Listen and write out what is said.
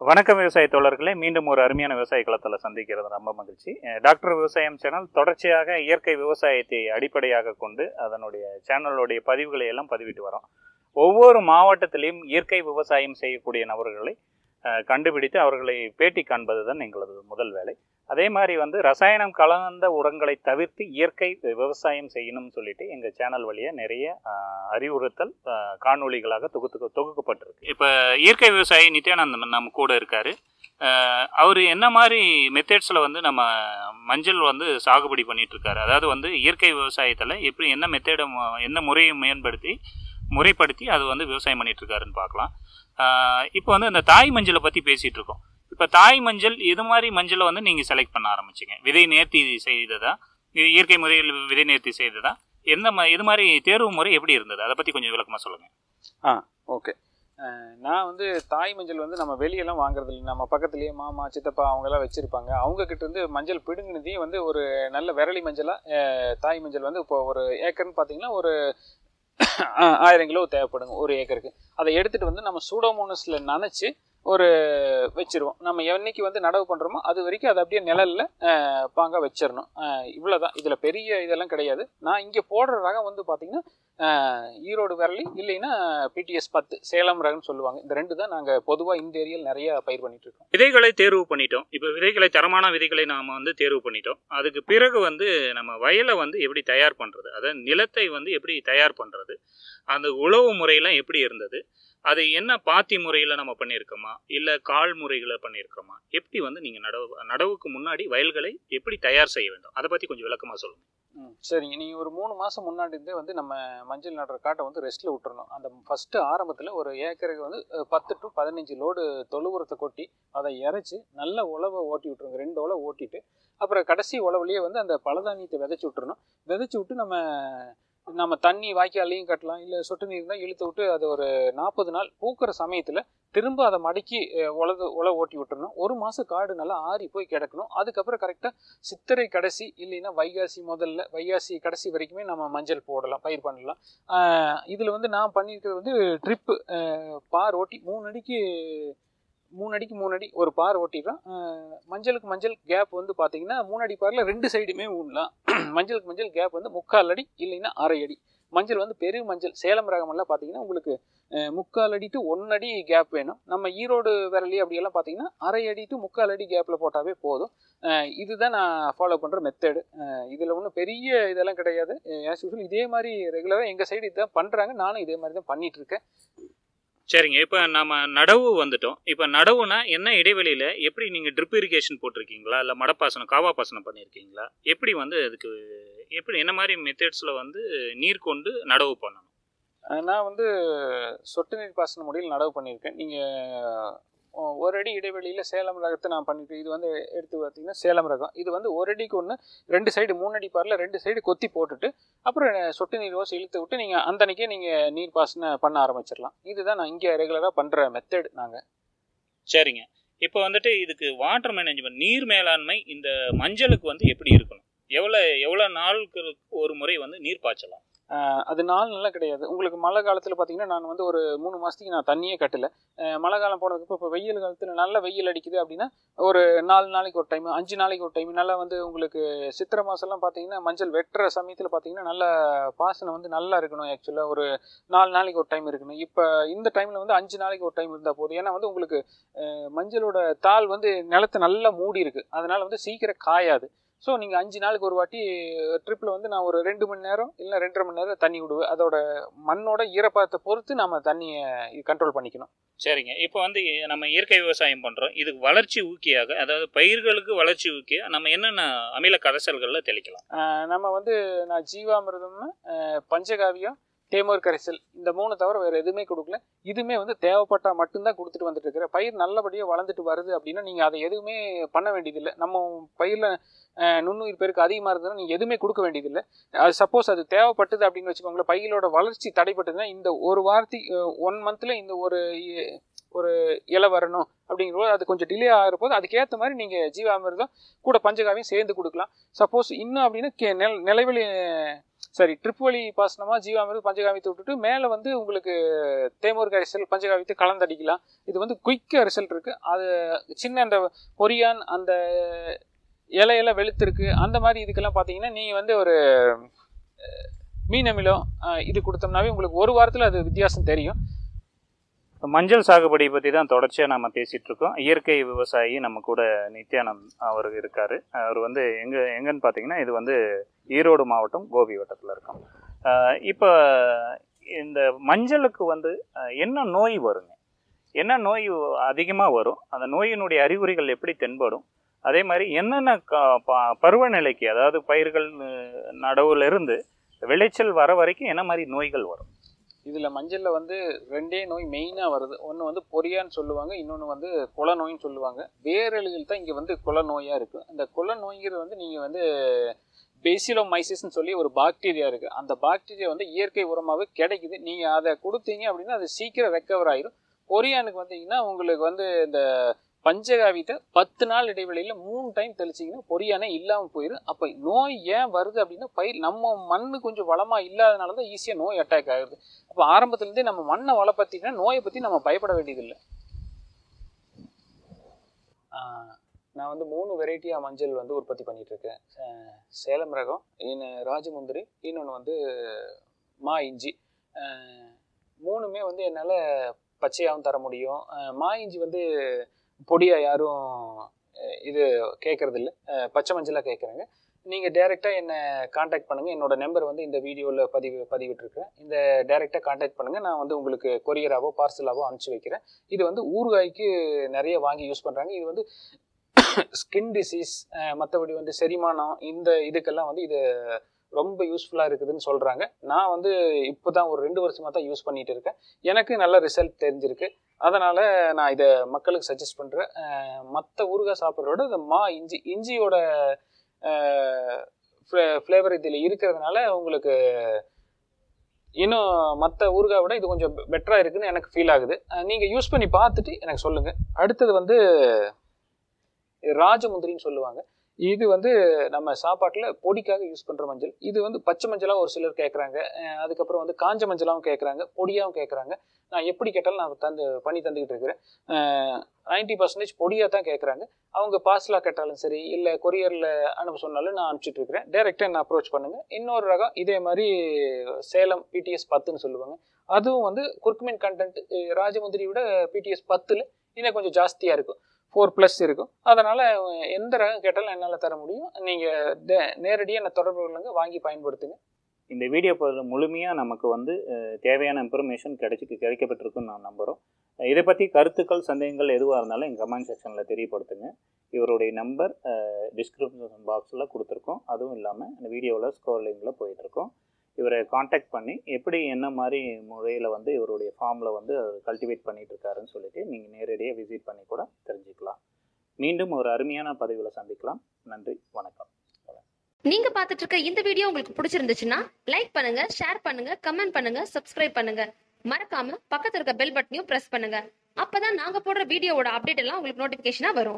வணக்கம் விவசாய தோழர்களே மீண்டும் ஒரு அருமையான விவசாய களத்தில் சந்திக்கிறது ரொம்ப மகிழ்ச்சி அஹ் டாக்டர் விவசாயம் சேனல் தொடர்ச்சியாக இயற்கை விவசாயத்தை அடிப்படையாக கொண்டு அதனுடைய சேனலுடைய பதிவுகளை எல்லாம் பதிவிட்டு வரோம் ஒவ்வொரு மாவட்டத்திலையும் இயற்கை விவசாயம் செய்யக்கூடிய நபர்களை அஹ், கண்டுபிடித்து அவர்களை பேட்டி காண்பது தான் எங்களது முதல் வேலை அதே மாதிரி வந்து ரசாயனம் கலந்த உரங்களை தவிர்த்து இயற்கை விவசாயம் செய்யணும்னு சொல்லிட்டு எங்கள் சேனல் வழியாக நிறைய அஹ், அறிவுறுத்தல் அஹ், காணொளிகளாக தொகுத்து தொகுக்கப்பட்டிருக்கு இப்போ இயற்கை விவசாயி நித்யானந்தன் நம்ம கூட இருக்காரு அவர் என்ன மாதிரி மெத்தட்ஸில் வந்து நம்ம மஞ்சள் வந்து சாகுபடி பண்ணிட்டு இருக்காரு அதாவது வந்து இயற்கை விவசாயத்தில் எப்படி என்ன மெத்தடை என்ன முறையை மேம்படுத்தி முறைப்படுத்தி அது வந்து விவசாயம் பண்ணிட்டு இருக்காருன்னு பார்க்கலாம் அஹ் இப்போ வந்து அந்த தாய் மஞ்சளை பற்றி பேசிகிட்டு இருக்கோம் இப்போ தாய் மஞ்சள் இது மாதிரி மஞ்சளை வந்து நீங்கள் செலக்ட் பண்ண ஆரம்பிச்சிங்க விதை நேர்த்தி செய்ததா இது இயற்கை முறையில் விதை நேர்த்தி செய்ததா எந்த ம இது மாதிரி தேர்வு முறை எப்படி இருந்தது அதை பற்றி கொஞ்சம் விளக்கமாக சொல்லுங்கள் ஓகே அஹ் நான் வந்து தாய் மஞ்சள் வந்து நம்ம வெளியெல்லாம் வாங்குறது இல்லை நம்ம பக்கத்துலேயே மாமா சித்தப்பா அவங்கெல்லாம் வச்சுருப்பாங்க அவங்க கிட்ட இருந்து மஞ்சள் பிடுங்கினதையும் வந்து ஒரு நல்ல விரலி மஞ்சளாக தாய் மஞ்சள் வந்து இப்போ ஒரு ஏக்கர்னு பார்த்தீங்கன்னா ஒரு ஆ- ஆயிரம் கிலோ தேவைப்படுங்க ஒரு ஏக்கருக்கு அதை எடுத்துகிட்டு வந்து நம்ம சூடோமோனஸில் நனைச்சி ஒரு வச்சிருவோம் நம்ம என்னைக்கு வந்து நடவு பண்ணுறோமோ அது வரைக்கும் அதை அப்படியே நிழல்ல அஹ், பாங்கா வச்சிடணும் இவ்வளோதான் இதில் பெரிய இதெல்லாம் கிடையாது நான் இங்கே போடுற ரகம் வந்து பார்த்தீங்கன்னா அஹ், ஈரோடு விரலி இல்லைன்னா பிடிஎஸ் பத்து சேலம் ரகம்னு சொல்லுவாங்க இந்த ரெண்டு தான் நாங்கள் பொதுவாக இந்த ஏரியாவில் நிறைய பயிர் பண்ணிட்டு இருக்கோம் விதைகளை தேர்வு பண்ணிட்டோம் இப்போ விதைகளை தரமான விதைகளை நாம் வந்து தேர்வு பண்ணிட்டோம் அதுக்கு பிறகு வந்து நம்ம வயலை வந்து எப்படி தயார் பண்ணுறது அதாவது நிலத்தை வந்து எப்படி தயார் பண்ணுறது அந்த உழவு முறையெல்லாம் எப்படி இருந்தது அது என்ன பாத்தி முறையில் நம்ம பண்ணியிருக்கோமா இல்லை கால் முறைகளை பண்ணியிருக்கோமா எப்படி வந்து நீங்கள் நடவு நடவுக்கு முன்னாடி வயல்களை எப்படி தயார் செய்ய வேண்டும் அதை பற்றி கொஞ்சம் விளக்கமாக சொல்லுங்கள் ம் சரிங்க நீங்கள் ஒரு மூணு மாதம் முன்னாடி இருந்தே வந்து நம்ம மஞ்சள் நடுற காட்டை வந்து ரெஸ்ட்டில் விட்டுறணும் அந்த ஃபஸ்ட்டு ஆரம்பத்தில் ஒரு ஏக்கருக்கு வந்து அஹ், பத்து டு பதினஞ்சு லோடு தொழு உரத்தை கொட்டி அதை இறைச்சி நல்ல உழவை ஓட்டி விட்ருங்க ரெண்டு உழவை ஓட்டிட்டு அப்புறம் கடைசி உழவுலேயே வந்து அந்த பலதானியத்தை விதைச்சி விட்டுறணும் விதைச்சி விட்டு நம்ம நம்ம தண்ணி வாய்க்காலையும் கட்டலாம் இல்லை சொட்டு நீர் தான் இழுத்து விட்டு அது ஒரு நாற்பது நாள் பூக்கிற சமயத்தில் திரும்ப அதை மடக்கி அஹ், உழவு உழவு ஓட்டி விட்டுறணும் ஒரு மாதம் காடு நல்லா ஆறி போய் கிடக்கணும் அதுக்கப்புறம் கரெக்டாக சித்திரை கடைசி இல்லைன்னா வைகாசி முதல்ல வைகாசி கடைசி வரைக்குமே நம்ம மஞ்சள் போடலாம் பயிர் பண்ணலாம் இதில் வந்து நான் பண்ணியிருக்கிறது வந்து ட்ரிப்பு பார் ஓட்டி மூணு அடிக்கு மூணு அடிக்கு மூணு அடி ஒரு பார் ஓட்டிடுறோம் அஹ், மஞ்சளுக்கு மஞ்சள் கேப் வந்து பார்த்தீங்கன்னா மூணு அடி பாரில் ரெண்டு சைடுமே ஊடலாம் மஞ்சளுக்கு மஞ்சள் கேப் வந்து முக்கால் அடி இல்லைன்னா அரை அடி மஞ்சள் வந்து பெரிய மஞ்சள் சேலம் ரகமெல்லாம் பார்த்தீங்கன்னா உங்களுக்கு அஹ், முக்கால் அடி டு ஒன் அடி கேப் வேணும் நம்ம ஈரோடு விரலி அப்படியெல்லாம் பார்த்தீங்கன்னா அரை அடி டு முக்கால் அடி கேப்பில் போட்டாவே போதும் அஹ், இதுதான் நான் ஃபாலோ பண்ணுற மெத்தடு இதில் ஒன்றும் பெரிய இதெல்லாம் கிடையாது ஆஸ் யூஸ்வல் இதே மாதிரி ரெகுலராக எங்கள் சைடு இதுதான் பண்ணுறாங்க நானும் இதே மாதிரி தான் பண்ணிட்டு இருக்கேன் சரிங்க இப்போ நம்ம நடவு வந்துட்டோம் இப்போ நடவுனா என்ன இடைவெளியில் எப்படி நீங்கள் ட்ரிப் இரிகேஷன் போட்டிருக்கீங்களா இல்லை மடப்பாசனம் காவா பாசனம் பண்ணியிருக்கீங்களா எப்படி வந்து அதுக்கு எப்படி என்ன மாதிரி மெத்தட்ஸில் வந்து நீர் கொண்டு நடவு பண்ணணும் அஹ் நான் வந்து சொட்டு நீர் பாசன முறையில் நடவு பண்ணியிருக்கேன் நீங்கள் ஒரு அடி இடைவெளியில் சேலம் ரகத்தை நான் பண்ணிட்டு இது வந்து எடுத்து பார்த்தீங்கன்னா சேலம் ரகம் இது வந்து ஒரு அடிக்கு ஒன்று ரெண்டு சைடு மூணு அடி பாரில் ரெண்டு சைடு கொத்தி போட்டுட்டு அப்புறம் சொட்டு நீர் ஓசை இழுத்து விட்டு நீங்கள் அந்த அன்னைக்கே நீங்கள் நீர் பாசனை பண்ண ஆரம்பிச்சிடலாம் இதுதான் நான் இங்கே ரெகுலராக பண்ணுற மெத்தட் நாங்கள் சரிங்க இப்போ வந்துட்டு இதுக்கு வாட்டர் மேனேஜ்மெண்ட் நீர் மேலாண்மை இந்த மஞ்சளுக்கு வந்து எப்படி இருக்கணும் எவ்வளோ எவ்வளோ நாளுக்கு ஒரு முறை வந்து நீர் பாய்ச்சலாம் ஆஹ் அது நாலு நாளாக கிடையாது உங்களுக்கு மழை காலத்தில் பார்த்தீங்கன்னா நான் வந்து ஒரு மூணு மாதத்துக்கு நான் தண்ணியே கட்டல ஆஹ் மழை காலம் போனதுக்கு இப்போ வெயில் காலத்தில் நல்ல வெயில் அடிக்குது அப்படின்னா ஒரு நாலு நாளைக்கு ஒரு டைம் அஞ்சு நாளைக்கு ஒரு டைம் நல்லா வந்து உங்களுக்கு சித்திரை மாதம்லாம் பார்த்தீங்கன்னா மஞ்சள் வெட்டுற சமயத்தில் பார்த்தீங்கன்னா நல்ல பாசனம் வந்து நல்லா இருக்கணும் ஆக்சுவலாக ஒரு நாலு நாளைக்கு ஒரு டைம் இருக்கணும் இப்போ இந்த டைமில் வந்து அஞ்சு நாளைக்கு ஒரு டைம் இருந்தால் போதும் ஏன்னா வந்து உங்களுக்கு ஆஹ் மஞ்சளோட தாள் வந்து நிலத்தை நல்லா மூடி இருக்கு அதனால வந்து சீக்கிரம் காயாது ஸோ நீங்கள் அஞ்சு நாளுக்கு ஒரு வாட்டி ட்ரிப்பில் வந்து நான் ஒரு ரெண்டு மணி நேரம் இல்லை ரெண்டரை மணி நேரம் தண்ணி விடுவேன் அதோட மண்ணோட ஈரப்பதத்தை பொறுத்து நம்ம தண்ணியை கண்ட்ரோல் பண்ணிக்கணும் சரிங்க இப்போ வந்து நம்ம இயற்கை விவசாயம் பண்ணுறோம் இதுக்கு வளர்ச்சி ஊக்கியாக அதாவது பயிர்களுக்கு வளர்ச்சி ஊக்கியாக நம்ம என்னென்ன அமில கரைசல்களில் தெளிக்கலாம் ஆஹ் நம்ம வந்து நான் ஜீவாமிர்தம் ஆஹ் பஞ்சகாவியம் தேமோர் கரைசல் இந்த மூணு தவிர வேறு எதுவுமே கொடுக்கல இதுவுமே வந்து தேவைப்பட்டால் மட்டும்தான் கொடுத்துட்டு வந்துட்டு இருக்கிறேன் பயிர் நல்லபடியாக வளர்ந்துட்டு வருது அப்படின்னா நீங்கள் அதை எதுவுமே பண்ண வேண்டியதில்லை நம்ம பயிரில் நுண்ணுயிர் பெருக்கு அதிகமாக இருந்ததுன்னா நீங்கள் எதுவுமே கொடுக்க வேண்டியதில்லை அது சப்போஸ் அது தேவைப்பட்டது அப்படின்னு வச்சுக்கோங்களேன் பயிரோட வளர்ச்சி தடைப்பட்டதுன்னா இந்த ஒரு வாரத்தி ஒன் மந்த்தில் இந்த ஒரு இ- ஒரு இலை வரணும் அப்படிங்கிறபோது அது கொஞ்சம் டிலே ஆகிற போது அதுக்கேற்ற மாதிரி நீங்கள் ஜீவாமிர்தம் கூட பஞ்சகாவியம் சேர்ந்து கொடுக்கலாம் சப்போஸ் இன்னும் அப்படின்னா கே நில நிலவெளி சரி ட்ரிப் வழி பாசனமா ஜீவாமிர்தம் பஞ்சகாமியத்தை விட்டுட்டு மேலே வந்து உங்களுக்கு தேமூர் கரைசல் பஞ்சகாமியத்தை கலந்தடிக்கலாம் இது வந்து குயிக் ரிசல்ட் இருக்கு அது சின்ன அந்த பொரியான் அந்த இலையெல்லாம் வெளுத்திருக்கு அந்த மாதிரி இதுக்கெல்லாம் பார்த்தீங்கன்னா நீங்கள் வந்து ஒரு அஹ், மீன் அமிலம் அஹ், இது கொடுத்தோம்னாவே உங்களுக்கு ஒரு வாரத்தில் அது வித்தியாசம் தெரியும் இப்ப மஞ்சள் சாகுபடி பற்றி தான் தொடர்ச்சியாக நம்ம பேசிகிட்டு இருக்கோம் இயற்கை விவசாயி நம்ம கூட நித்யானந்த் அவர் இருக்கார் அவர் வந்து எங்கே எங்கன்னு பார்த்தீங்கன்னா இது வந்து ஈரோடு மாவட்டம் கோபி வட்டத்தில் இருக்கோம் இப்போ இந்த மஞ்சளுக்கு வந்து அஹ், என்ன நோய் வருங்க என்ன நோய் அதிகமாக வரும் அந்த நோயினுடைய அறிகுறிகள் எப்படி தென்படும் அதே மாதிரி என்னென்ன க- ப- பருவநிலைக்கு அதாவது பயிர்கள் அஹ், நடவுல இருந்து விளைச்சல் வர வரைக்கும் என்ன மாதிரி நோய்கள் வரும் இதில் மஞ்சளில் வந்து ரெண்டே நோய் மெயினாக வருது ஒன்று வந்து பொரியான்னு சொல்லுவாங்க இன்னொன்று வந்து குல நோயின்னு சொல்லுவாங்க வேரழுகள் தான் இங்கே வந்து குல நோயாக இருக்குது அந்த குல நோய்ங்கிறது வந்து நீங்கள் வந்து பேசிலோமைசிஸ்ன்னு சொல்லி ஒரு பாக்டீரியா இருக்குது அந்த பாக்டீரியா வந்து இயற்கை உரமாகவே கிடைக்குது நீங்கள் அதை கொடுத்தீங்க அப்படின்னா அது சீக்கிரம் ரெக்கவர் ஆயிரும் பொரியானுக்கு வந்தீங்கன்னா உங்களுக்கு வந்து இந்த பஞ்சகாவியத்தை பத்து நாள் இடைவெளியில் மூணு டைம் தெளிச்சிங்கன்னா பொரியானே இல்லாமல் போயிடும் அப்போ நோய் ஏன் வருது அப்படின்னா பயிர் நம்ம மண்ணு கொஞ்சம் வளமாக இல்லாதனால தான் ஈஸியாக நோய் அட்டாக் ஆகுது அப்போ ஆரம்பத்துலேருந்தே நம்ம மண்ணை வளப்படுத்தினா நோயை பற்றி நம்ம பயப்பட வேண்டியதில்லை ஆஹ் நான் வந்து மூணு வெரைட்டியாக மஞ்சள் வந்து உற்பத்தி பண்ணிட்டு இருக்கேன் ஆஹ் சேலம் ரகம் இன்னும் ராஜமுந்திரி இன்னொன்று வந்து மா இஞ்சி ஆஹ் மூணுமே வந்து என்னால் பச்சையாகவும் தர முடியும் ஆஹ் மா இஞ்சி வந்து பொடியாக யாரும் அஹ் இது கேட்கறது இல்ல அஹ் பச்சை மஞ்சளாக கேட்குறாங்க நீங்கள் டேரெக்டாக என்னை காண்டாக்ட் பண்ணுங்கள் என்னோட நம்பர் வந்து இந்த வீடியோவில் பதிவு பதிவிட்டிருக்கேன் இந்த டேரெக்டாக காண்டாக்ட் பண்ணுங்கள் நான் வந்து உங்களுக்கு கொரியராவோ பார்சலாவோ அனுப்பிச்சி வைக்கிறேன் இது வந்து ஊறுகாய்க்கு நிறைய வாங்கி யூஸ் பண்ணுறாங்க இது வந்து ஸ்கின் டிசீஸ் மற்றபடி வந்து செரிமானம் இந்த இதுக்கெல்லாம் வந்து இது ரொம்ப யூஸ்ஃபுல்லாக இருக்குதுன்னு சொல்கிறாங்க நான் வந்து இப்போ தான் ஒரு ரெண்டு வருஷமாக தான் யூஸ் பண்ணிட்டு இருக்கேன் எனக்கு நல்ல ரிசல்ட் தெரிஞ்சிருக்கு அதனால் நான் இதை மக்களுக்கு சஜஸ்ட் பண்ணுறேன் மற்ற ஊறுகாய் சாப்பிட்றதோட இந்த மா இஞ்சி இஞ்சியோட ஃப்ளேவர் இதில் இருக்கிறதுனால உங்களுக்கு இன்னும் மற்ற ஊறுகாய் விட இது கொஞ்சம் பெட்டராக இருக்குன்னு எனக்கு ஃபீல் ஆகுது நீங்கள் யூஸ் பண்ணி பார்த்துட்டு எனக்கு சொல்லுங்கள் அடுத்தது வந்து ராஜமுந்திரின்னு சொல்லுவாங்க இது வந்து நம்ம சாப்பாட்டில் பொடிக்காக யூஸ் பண்ணுற மஞ்சள் இது வந்து பச்சை மஞ்சளாக ஒரு சிலர் கேட்குறாங்க அதுக்கப்புறம் வந்து காஞ்ச மஞ்சளாகவும் கேட்குறாங்க பொடியாகவும் கேட்குறாங்க நான் எப்படி கேட்டாலும் நான் தந்து பண்ணி தந்துக்கிட்டு இருக்கிறேன் நைன்டி பர்சன்டேஜ் பொடியாக தான் கேட்குறாங்க அவங்க பார்சலாக கேட்டாலும் சரி இல்லை கொரியரில் அனுப்ப சொன்னாலும் நான் அனுப்பிச்சிட்டு இருக்கிறேன் டேரெக்டாக என்ன அப்ரோச் பண்ணுங்கள் இன்னொரு ரகம் இதே மாதிரி சேலம் பிடிஎஸ் பத்துன்னு சொல்லுவாங்க அதுவும் வந்து குர்க்மின் கண்டென்ட் ராஜமுந்திரி விட பிடிஎஸ் பத்தில் இன்னும் கொஞ்சம் ஜாஸ்தியாக இருக்கும் ஃபோர் ப்ளஸ் இருக்கும் அதனால் எந்த ரகம் கேட்டாலும் என்னால் தர முடியும் நீங்கள் நேரடியாக என்ன தொடர்பு கொள்ளுங்க வாங்கி பயன்படுத்துங்க இந்த வீடியோ பதில் முழுமையாக நமக்கு வந்து அஹ், தேவையான இன்ஃபர்மேஷன் கிடைச்சிட்டு கிடைக்கப்பட்டிருக்குன்னு நான் நம்புகிறோம் இதை பற்றி கருத்துக்கள் சந்தேகங்கள் எதுவாக இருந்தாலும் எங்கள் கமெண்ட் செக்ஷனில் தெரியப்படுத்துங்க இவருடைய நம்பர் டிஸ்கிரிப்ஷன் பாக்ஸில் கொடுத்துருக்கோம் அதுவும் இல்லாமல் இந்த வீடியோவில் ஸ்கோர் லிங்கில் போயிட்டுருக்கோம் இவரை காண்டாக்ட் பண்ணி எப்படி என்ன மாதிரி முறையில் வந்து இவருடைய ஃபார்மில் வந்து கல்டிவேட் பண்ணிட்டு இருக்காருன்னு சொல்லிட்டு நீங்கள் நேரடியாக விசிட் பண்ணி கூட தெரிஞ்சுக்கலாம் மீண்டும் ஒரு அருமையான பதிவில் சந்திக்கலாம் நன்றி வணக்கம் நீங்க பாத்துட்டு இருக்க இந்த வீடியோ உங்களுக்கு பிடிச்சிருந்துச்சுன்னா லைக் பண்ணுங்க ஷேர் பண்ணுங்க கமெண்ட் பண்ணுங்க சப்ஸ்கிரைப் பண்ணுங்க மறக்காம பக்கத்துல இருக்க பெல் பட்டனையும் பிரஸ் பண்ணுங்க அப்பதான் நாங்க போடுற வீடியோவோட அப்டேட் எல்லாம் உங்களுக்கு நோட்டிபிகேஷனா வரும்